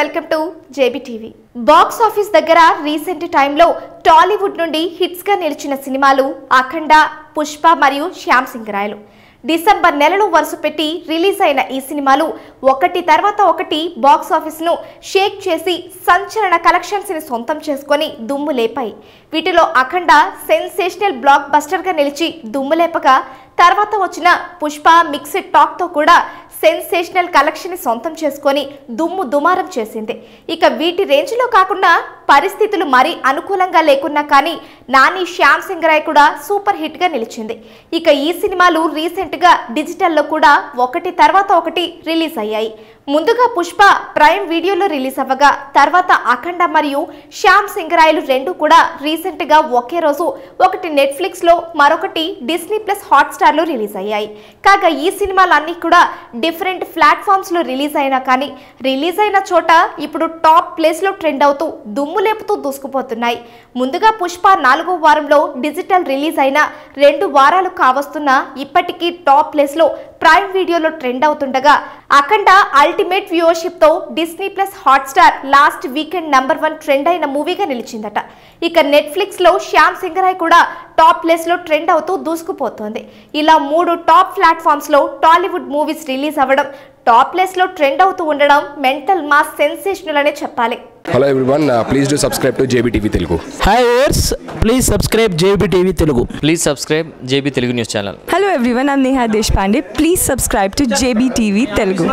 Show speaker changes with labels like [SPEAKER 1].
[SPEAKER 1] Welcome to JB TV box office దగ్గర recent టైంలో Tollywood నుండి హిట్స్ గా నిలిచిన సినిమాలు అఖండ పుష్ప మరియు శ్యామ్ సింగ్ రాయలు డిసెంబర్ నెలలో వరుస పెట్టి రిలీజ్ అయిన ఈ సినిమాలు ఒకటి తర్వాత ఒకటి బాక్స్ ఆఫీస్ ను షేక్ చేసి సంచలన కలెక్షన్స్ ని సొంతం చేసుకొని దుమ్ము లేపాయి వీటిలో అఖండ సెన్సేషనల్ బ్లాక్ బస్టర్ గా నిలిచి దుమ్ము లేపగా తర్వాత వచ్చిన పుష్ప మిక్స్డ్ టాక్ తో కూడా సెన్సేషనల్ కలెక్షన్ ని సొంతం చేసుకొని దుమ్ము దుమారం చేసింది ఇక వీటి రేంజ్ లో కాకుండా పరిస్థితులు మరీ అనుకూలంగా లేకున్నా కానీ నాని శ్యామ్ సింగ్ రాయ్ కూడా సూపర్ హిట్ గా నిలిచింది ఇక ఈ సినిమాలు రీసెంట్ గా డిజిటల్లో కూడా ఒకటి తర్వాత ఒకటి రిలీజ్ అయ్యాయి ముందుగా పుష్ప ప్రైమ్ వీడియోలో రిలీజ్ అవ్వగా తర్వాత అఖండ మరియు శ్యామ్ సింగ్ రాయలు రెండు కూడా రీసెంట్ గా ఒకే రోజు ఒకటి నెట్ఫ్లిక్స్ లో మరొకటి డిస్నీ ప్లస్ హాట్స్టార్ లో రిలీజ్ అయ్యాయి కాగా ఈ సినిమాలన్నీ కూడా డిఫరెంట్ ప్లాట్ఫామ్స్ లో రిలీజ్ అయినా కానీ రిలీజ్ అయిన చోట ఇప్పుడు టాప్ ప్లేస్ లో ట్రెండ్ అవుతూ దుమ్ము లేపుతూ దూసుకుపోతున్నాయి ముందుగా పుష్ప నాలుగో వారంలో డిజిటల్ రిలీజ్ అయిన రెండు వారాలు కావస్తున్నా ఇప్పటికీ టాప్ ప్లేస్ లో ప్రైమ్ వీడియోలో ట్రెండ్ అవుతుండగా అఖండ అల్టిమేట్ వ్యూవర్షిప్ తో Disney Plus Hotstar last weekend number one trend అయిన మూవీగా నిలిచిందట ఇక నెట్ఫ్లిక్స్ లో శ్యామ్ సింగరాయ్ కూడా టాప్ ప్లేస్ లో ట్రెండ్ అవుతూ దూసుకుపోతోంది ఇలా మూడు టాప్ ప్లాట్ఫామ్స్ లో టాలీవుడ్ మూవీస్ రిలీజ్ అవ్వడం టాప్ ప్లేస్ లో ట్రెండ్ అవుతూ ఉండడం మెంటల్ మాస్ సెన్సేషనల్ అనే చెప్పాలి
[SPEAKER 2] hello everyone please do subscribe to JB TV Telugu
[SPEAKER 3] hi ours please subscribe JB TV Telugu
[SPEAKER 4] please subscribe JB Telugu news channel
[SPEAKER 5] Hello everyone, I'm Neha Deshpande. Please subscribe to JBTV Telugu.